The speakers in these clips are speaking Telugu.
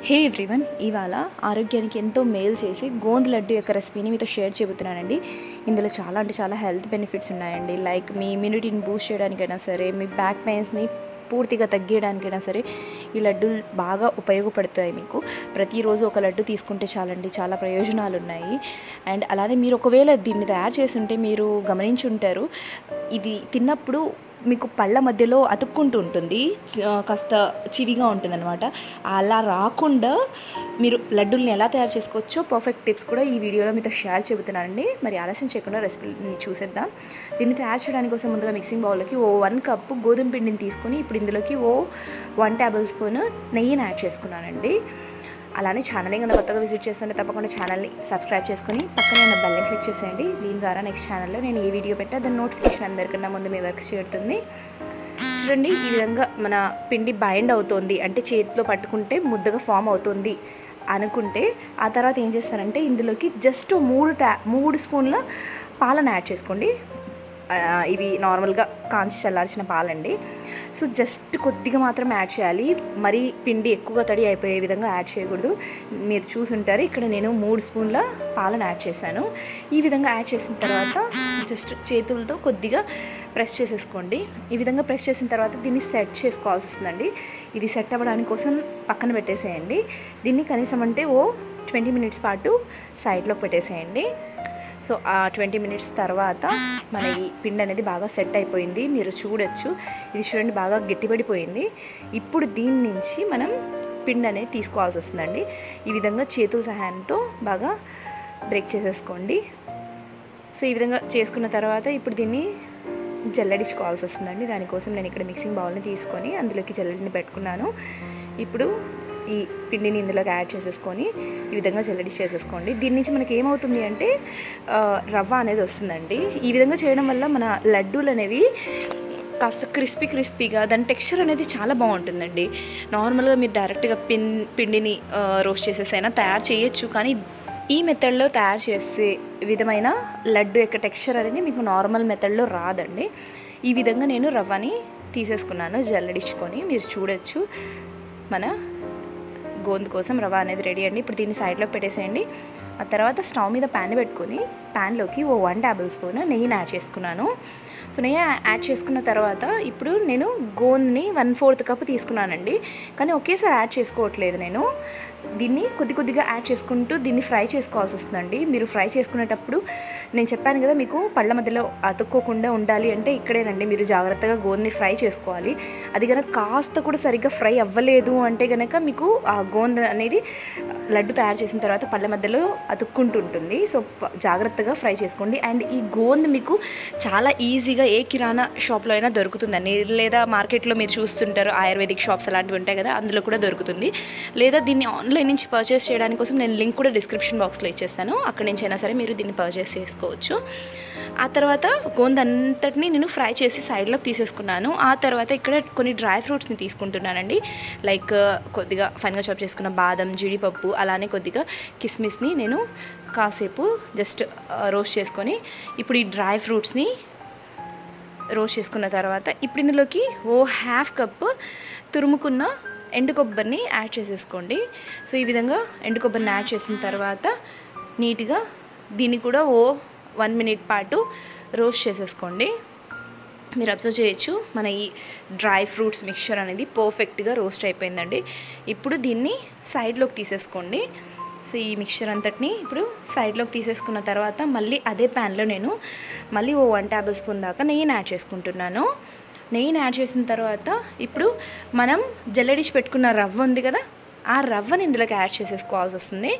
హే ఎవ్రీవన్ ఇవాళ ఆరోగ్యానికి ఎంతో మేలు చేసి గోంద్ లడ్డు యొక్క రెసిపీని మీతో షేర్ చెబుతున్నానండి ఇందులో చాలా అంటే చాలా హెల్త్ బెనిఫిట్స్ ఉన్నాయండి లైక్ మీ ఇమ్యూనిటీని బూస్ట్ చేయడానికైనా సరే మీ బ్యాక్ పెయిన్స్ని పూర్తిగా తగ్గించడానికైనా సరే ఈ లడ్డూలు బాగా ఉపయోగపడతాయి మీకు ప్రతిరోజు ఒక లడ్డు తీసుకుంటే చాలండి చాలా ప్రయోజనాలు ఉన్నాయి అండ్ అలానే మీరు ఒకవేళ దీన్ని తయారు చేసి ఉంటే మీరు గమనించి ఉంటారు ఇది తిన్నప్పుడు మీకు పళ్ళ మధ్యలో అతుక్కుంటూ ఉంటుంది చ- కాస్త చివిగా ఉంటుందన్నమాట అలా రాకుండా మీరు లడ్డూల్ని ఎలా తయారు చేసుకోవచ్చో పర్ఫెక్ట్ టిప్స్ కూడా ఈ వీడియోలో మీతో షేర్ చెబుతున్నానండి మరి ఆలస్యం చేయకుండా రెసిపీని చూసేద్దాం దీన్ని తయారు చేయడానికి కోసం ముందుగా మిక్సింగ్ బౌల్లోకి ఓ వన్ కప్ గోధుమ పిండిని తీసుకొని ఇప్పుడు ఇందులోకి ఓ వన్ టేబుల్ స్పూన్ నెయ్యిని యాడ్ చేసుకున్నానండి అలానే ఛానల్ని కనుక కొత్తగా విజిట్ చేస్తుంటే తప్పకుండా ఛానల్ని సబ్స్క్రైబ్ చేసుకొని పక్కనే ఉన్న బెల్ని క్లిక్ చేసేయండి దీని ద్వారా నెక్స్ట్ ఛానల్లో నేను ఏ వీడియో పెట్టా దాని నోటిఫికేషన్ అందరికన్నా ముందు మీ వర్క్ చేరుతుంది చూడండి ఈ విధంగా మన పిండి బైండ్ అవుతోంది అంటే చేతిలో పట్టుకుంటే ముద్దగా ఫామ్ అవుతుంది అనుకుంటే ఆ తర్వాత ఏం చేస్తారంటే ఇందులోకి జస్ట్ మూడు టా మూడు స్పూన్ల పాలను యాడ్ చేసుకోండి ఆ, ఇవి నార్మల్గా కాంచి చల్లార్చిన పాలండి సో జస్ట్ కొద్దిగా మాత్రం యాడ్ చేయాలి మరీ పిండి ఎక్కువగా తడి అయిపోయే విధంగా యాడ్ చేయకూడదు మీరు చూసుంటారు ఇక్కడ నేను మూడు స్పూన్ల పాలను యాడ్ చేశాను ఈ విధంగా యాడ్ చేసిన తర్వాత జస్ట్ చేతులతో కొద్దిగా ప్రెస్ చేసేసుకోండి ఈ విధంగా ప్రెస్ చేసిన తర్వాత దీన్ని సెట్ చేసుకోవాల్సి వస్తుందండి ఇది సెట్ అవ్వడానికి కోసం పక్కన పెట్టేసేయండి దీన్ని కనీసం అంటే ఓ ట్వంటీ మినిట్స్ పాటు సైడ్లో పెట్టేసేయండి సో ఆ ట్వంటీ మినిట్స్ తర్వాత మన ఈ పిండి అనేది బాగా సెట్ అయిపోయింది మీరు చూడొచ్చు ఇది చూడండి బాగా గట్టిపడిపోయింది ఇప్పుడు దీని నుంచి మనం పిండి అనేది తీసుకోవాల్సి వస్తుందండి ఈ విధంగా చేతుల సహాయంతో బాగా బ్రేక్ చేసేసుకోండి సో ఈ విధంగా చేసుకున్న తర్వాత ఇప్పుడు దీన్ని జల్లడించుకోవాల్సి వస్తుందండి దానికోసం నేను ఇక్కడ మిక్సింగ్ బౌల్ని తీసుకొని అందులోకి జల్లడిని పెట్టుకున్నాను ఇప్పుడు ఈ పిండిని ఇందులోకి యాడ్ చేసేసుకొని ఈ విధంగా జల్లడి చేసేసుకోండి దీని నుంచి మనకి ఏమవుతుంది అంటే ఆ, రవ్వ అనేది వస్తుందండి ఈ విధంగా చేయడం వల్ల మన లడ్డూలు అనేవి కాస్త క్రిస్పీ క్రిస్పీగా దాని టెక్స్చర్ అనేది చాలా బాగుంటుందండి నార్మల్గా మీరు డైరెక్ట్గా పిన్ పిండిని రోస్ట్ చేసేసైనా తయారు చేయొచ్చు కానీ ఈ మెథడ్లో తయారు చేసే విధమైన లడ్డు యొక్క టెక్స్చర్ అనేది మీకు నార్మల్ మెథడ్లో రాదండి ఈ విధంగా నేను రవ్వని తీసేసుకున్నాను జల్లడించుకొని మీరు చూడొచ్చు మన గోందు కోసం రవ్వ అనేది రెడీ అండి ఇప్పుడు దీన్ని సైడ్లోకి పెట్టేసేయండి ఆ తర్వాత స్టవ్ మీద ప్యాన్ పెట్టుకొని ప్యాన్లోకి ఓ వన్ టేబుల్ స్పూన్ నెయ్యిని యాడ్ చేసుకున్నాను సో నెయ్యి యాడ్ చేసుకున్న తర్వాత ఇప్పుడు నేను గోంద్ని వన్ ఫోర్త్ కప్ తీసుకున్నానండి కానీ ఒకేసారి యాడ్ చేసుకోవట్లేదు నేను దీన్ని కొద్ది కొద్దిగా యాడ్ చేసుకుంటూ దీన్ని ఫ్రై చేసుకోవాల్సి వస్తుందండి మీరు ఫ్రై చేసుకునేటప్పుడు నేను చెప్పాను కదా మీకు పళ్ళ మధ్యలో అతుక్కోకుండా ఉండాలి అంటే ఇక్కడేనండి మీరు జాగ్రత్తగా గోంద్ని ఫ్రై చేసుకోవాలి అది కనుక కాస్త కూడా సరిగ్గా ఫ్రై అవ్వలేదు అంటే కనుక మీకు ఆ గోంద అనేది లడ్డు తయారు చేసిన తర్వాత పళ్ళ మధ్యలో అతుక్కుంటూ ఉంటుంది సో ప- జాగ్రత్తగా ఫ్రై చేసుకోండి అండ్ ఈ గోంద్ మీకు చాలా ఈజీగా ఏ కిరాణా షాప్లో అయినా దొరుకుతుందండి లేదా మార్కెట్లో మీరు చూస్తుంటారు ఆయుర్వేదిక్ షాప్స్ అలాంటివి ఉంటాయి కదా అందులో కూడా దొరుకుతుంది లేదా దీన్ని ఆన్లైన్ నుంచి పర్చేస్ చేయడానికి కోసం నేను లింక్ కూడా డిస్క్రిప్షన్ బాక్స్లో ఇచ్చేస్తాను అక్కడి నుంచి అయినా సరే మీరు దీన్ని పర్చేస్ చేసుకోవచ్చు ఆ తర్వాత గోంద్ అంతటిని నేను ఫ్రై చేసి సైడ్లోకి తీసేసుకున్నాను ఆ తర్వాత ఇక్కడ కొన్ని డ్రై ఫ్రూట్స్ని తీసుకుంటున్నానండి లైక్ కొద్దిగా ఫైన్గా చాప్ చేసుకున్న బాదం జీడిపప్పు అలానే కొద్దిగా కిస్మిస్ని నేను కాసేపు జస్ట్ రోస్ట్ చేసుకొని ఇప్పుడు ఈ డ్రై ఫ్రూట్స్ని రోస్ట్ చేసుకున్న తర్వాత ఇప్పుడు ఇందులోకి ఓ హాఫ్ కప్ తురుముకున్న ఎండు కొబ్బరిని యాడ్ చేసేసుకోండి సో ఈ విధంగా ఎండు కొబ్బరిని యాడ్ చేసిన తర్వాత నీట్గా దీన్ని కూడా ఓ వన్ మినిట్ పాటు రోస్ట్ చేసేసుకోండి మీరు అబ్జర్వ్ చేయొచ్చు మన ఈ డ్రై ఫ్రూట్స్ మిక్చర్ అనేది పర్ఫెక్ట్గా రోస్ట్ అయిపోయిందండి ఇప్పుడు దీన్ని సైడ్లోకి తీసేసుకోండి సో ఈ మిక్చర్ అంతటిని ఇప్పుడు సైడ్లోకి తీసేసుకున్న తర్వాత మళ్ళీ అదే ప్యాన్లో నేను మళ్ళీ ఓ వన్ టేబుల్ స్పూన్ దాకా నెయ్యిని యాడ్ చేసుకుంటున్నాను నెయ్యిని యాడ్ చేసిన తర్వాత ఇప్పుడు మనం జల్లడిచి పెట్టుకున్న రవ్వ ఉంది కదా ఆ రవ్వని ఇందులోకి యాడ్ చేసేసుకోవాల్సి వస్తుంది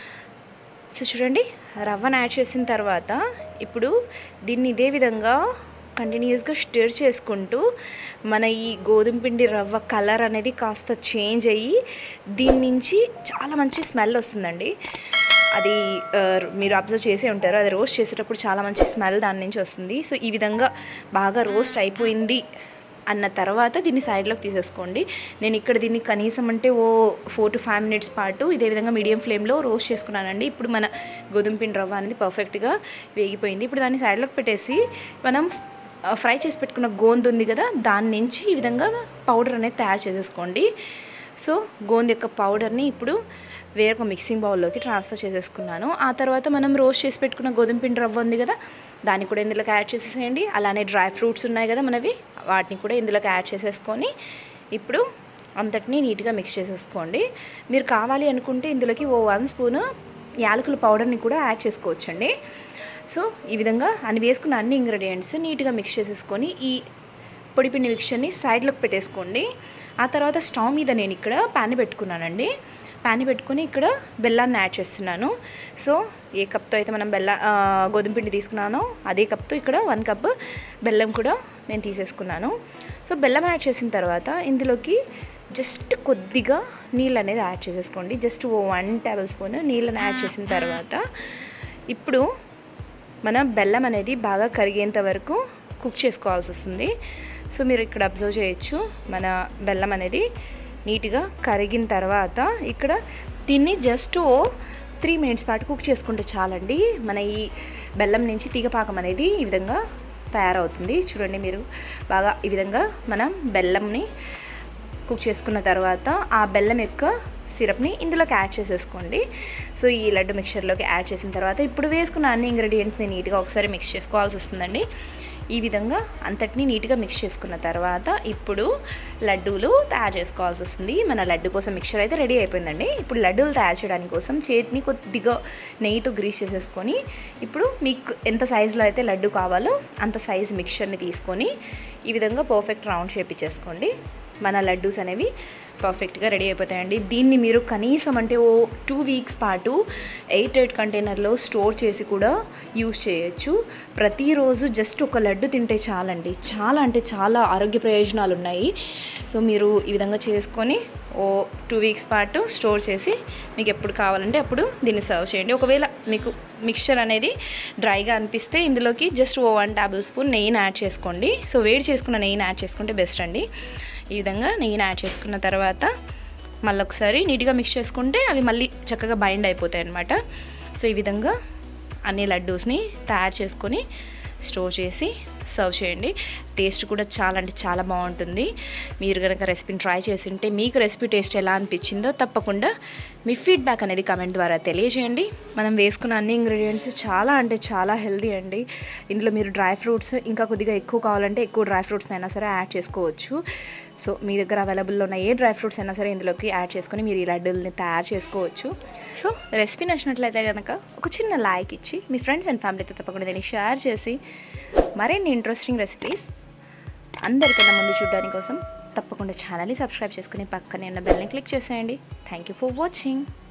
సో చూడండి రవ్వను యాడ్ చేసిన తర్వాత ఇప్పుడు దీన్ని ఇదే విధంగా కంటిన్యూస్గా స్టిర్ చేసుకుంటూ మన ఈ గోధుమ పిండి రవ్వ కలర్ అనేది కాస్త చేంజ్ అయ్యి దీని నుంచి చాలా మంచి స్మెల్ వస్తుందండి అది ఆ, మీరు అబ్జర్వ్ చేసే ఉంటారు అది రోస్ట్ చేసేటప్పుడు చాలా మంచి స్మెల్ దాని నుంచి వస్తుంది సో ఈ విధంగా బాగా రోస్ట్ అయిపోయింది అన్న తర్వాత దీన్ని సైడ్లోకి తీసేసుకోండి నేను ఇక్కడ దీన్ని కనీసం అంటే ఓ ఫోర్ టు ఫైవ్ మినిట్స్ పాటు ఇదే విధంగా మీడియం ఫ్లేమ్లో రోస్ట్ చేసుకున్నానండి ఇప్పుడు మన గోధుమ పిండి రవ్వ అనేది పర్ఫెక్ట్గా వేగిపోయింది ఇప్పుడు దాన్ని సైడ్లోకి పెట్టేసి మనం ఫ్రై చేసి పెట్టుకున్న గోందు ఉంది కదా దాని నుంచి ఈ విధంగా పౌడర్ అనేది తయారు చేసేసుకోండి సో గోంద యొక్క పౌడర్ని ఇప్పుడు వేరొక మిక్సింగ్ బౌల్లోకి ట్రాన్స్ఫర్ చేసేసుకున్నాను ఆ తర్వాత మనం రోస్ట్ చేసి పెట్టుకున్న గోధుమ పిండి రవ్వ ఉంది కదా దాన్ని కూడా ఇందులోకి యాడ్ చేసేసేయండి అలానే డ్రై ఫ్రూట్స్ ఉన్నాయి కదా మనవి వాటిని కూడా ఇందులోకి యాడ్ చేసేసుకొని ఇప్పుడు అంతటినీ నీట్గా మిక్స్ చేసేసుకోండి మీరు కావాలి అనుకుంటే ఇందులోకి ఓ వన్ స్పూన్ యాలకుల పౌడర్ని కూడా యాడ్ చేసుకోవచ్చండి సో ఈ విధంగా అన్ని వేసుకున్న అన్ని ఇంగ్రీడియంట్స్ నీట్గా మిక్స్ చేసేసుకొని ఈ పొడిపిండి మిక్చర్ని సైడ్లోకి పెట్టేసుకోండి ఆ తర్వాత స్టవ్ మీద నేను ఇక్కడ ప్యాన్ పెట్టుకున్నానండి ప్యాన్ పెట్టుకొని ఇక్కడ బెల్లాన్ని యాడ్ చేస్తున్నాను సో ఏ కప్తో అయితే మనం బెల్ల ఆ, గోధుమ పిండి తీసుకున్నానో అదే కప్తో ఇక్కడ వన్ కప్ బెల్లం కూడా నేను తీసేసుకున్నాను సో బెల్లం యాడ్ చేసిన తర్వాత ఇందులోకి జస్ట్ కొద్దిగా నీళ్ళు అనేది యాడ్ చేసేసుకోండి జస్ట్ ఓ వన్ టేబుల్ స్పూన్ నీళ్ళని యాడ్ చేసిన తర్వాత ఇప్పుడు మన బెల్లం అనేది బాగా కరిగేంత వరకు కుక్ చేసుకోవాల్సి వస్తుంది సో మీరు ఇక్కడ అబ్జర్వ్ చేయొచ్చు మన బెల్లం అనేది నీట్గా కరిగిన తర్వాత ఇక్కడ దీన్ని జస్ట్ ఓ త్రీ మినిట్స్ పాటు కుక్ చేసుకుంటే చాలండి మన ఈ బెల్లం నుంచి తీగపాకం అనేది ఈ విధంగా తయారవుతుంది చూడండి మీరు బాగా ఈ విధంగా మనం బెల్లంని కుక్ చేసుకున్న తర్వాత ఆ బెల్లం యొక్క సిరప్ని ఇందులోకి యాడ్ చేసేసుకోండి సో ఈ లడ్డు మిక్చర్లోకి యాడ్ చేసిన తర్వాత ఇప్పుడు వేసుకున్న అన్ని ఇంగ్రీడియంట్స్ని నీట్గా ఒకసారి మిక్స్ చేసుకోవాల్సి వస్తుందండి ఈ విధంగా అంతటినీ నీట్గా మిక్స్ చేసుకున్న తర్వాత ఇప్పుడు లడ్డూలు తయారు చేసుకోవాల్సి వస్తుంది మన లడ్డు కోసం మిక్చర్ అయితే రెడీ అయిపోయిందండి ఇప్పుడు లడ్డూలు తయారు చేయడానికి కోసం చేతిని కొద్దిగా నెయ్యితో గ్రీస్ చేసేసుకొని ఇప్పుడు మీకు ఎంత సైజులో అయితే లడ్డు కావాలో అంత సైజ్ మిక్చర్ని తీసుకొని ఈ విధంగా పర్ఫెక్ట్ రౌండ్ షేప్ ఇచ్చేసుకోండి మన లడ్డూస్ అనేవి పర్ఫెక్ట్గా రెడీ అయిపోతాయండి దీన్ని మీరు కనీసం అంటే ఓ టూ వీక్స్ పాటు ఎయిట్ ఎయిట్ కంటైనర్లో స్టోర్ చేసి కూడా యూస్ చేయొచ్చు ప్రతిరోజు జస్ట్ ఒక లడ్డు తింటే చాలండి చాలా అంటే చాలా ఆరోగ్య ప్రయోజనాలు ఉన్నాయి సో మీరు ఈ విధంగా చేసుకొని ఓ టూ వీక్స్ పాటు స్టోర్ చేసి మీకు ఎప్పుడు కావాలంటే అప్పుడు దీన్ని సర్వ్ చేయండి ఒకవేళ మీకు మిక్చర్ అనేది డ్రైగా అనిపిస్తే ఇందులోకి జస్ట్ ఓ వన్ టేబుల్ స్పూన్ నెయ్యిని యాడ్ చేసుకోండి సో వేడి చేసుకున్న నెయ్యిని యాడ్ చేసుకుంటే బెస్ట్ అండి ఈ విధంగా నెయ్యిని యాడ్ చేసుకున్న తర్వాత మళ్ళీ ఒకసారి నీట్గా మిక్స్ చేసుకుంటే అవి మళ్ళీ చక్కగా బైండ్ అయిపోతాయి అన్నమాట సో ఈ విధంగా అన్ని లడ్డూస్ని తయారు చేసుకొని స్టోర్ చేసి సర్వ్ చేయండి టేస్ట్ కూడా చాలా అంటే చాలా బాగుంటుంది మీరు కనుక రెసిపీని ట్రై చేసి ఉంటే మీకు రెసిపీ టేస్ట్ ఎలా అనిపించిందో తప్పకుండా మీ ఫీడ్బ్యాక్ అనేది కమెంట్ ద్వారా తెలియజేయండి మనం వేసుకున్న అన్ని ఇంగ్రీడియంట్స్ చాలా అంటే చాలా హెల్దీ అండి ఇందులో మీరు డ్రై ఫ్రూట్స్ ఇంకా కొద్దిగా ఎక్కువ కావాలంటే ఎక్కువ డ్రై ఫ్రూట్స్ అయినా సరే యాడ్ చేసుకోవచ్చు సో మీ దగ్గర అవైలబుల్లో ఉన్న ఏ డ్రై ఫ్రూట్స్ అయినా సరే ఇందులోకి యాడ్ చేసుకొని మీరు ఈ లడ్డూల్ని తయారు చేసుకోవచ్చు సో రెసిపీ నచ్చినట్లయితే కనుక ఒక చిన్న లైక్ ఇచ్చి మీ ఫ్రెండ్స్ అండ్ ఫ్యామిలీతో తప్పకుండా దీన్ని షేర్ చేసి మరిన్ని ఇంట్రెస్టింగ్ రెసిపీస్ అందరికన్నా ముందు చూడడానికి కోసం తప్పకుండా ఛానల్ని సబ్స్క్రైబ్ చేసుకుని పక్కనే ఉన్న బెల్ని క్లిక్ చేసేయండి థ్యాంక్ యూ ఫర్ వాచింగ్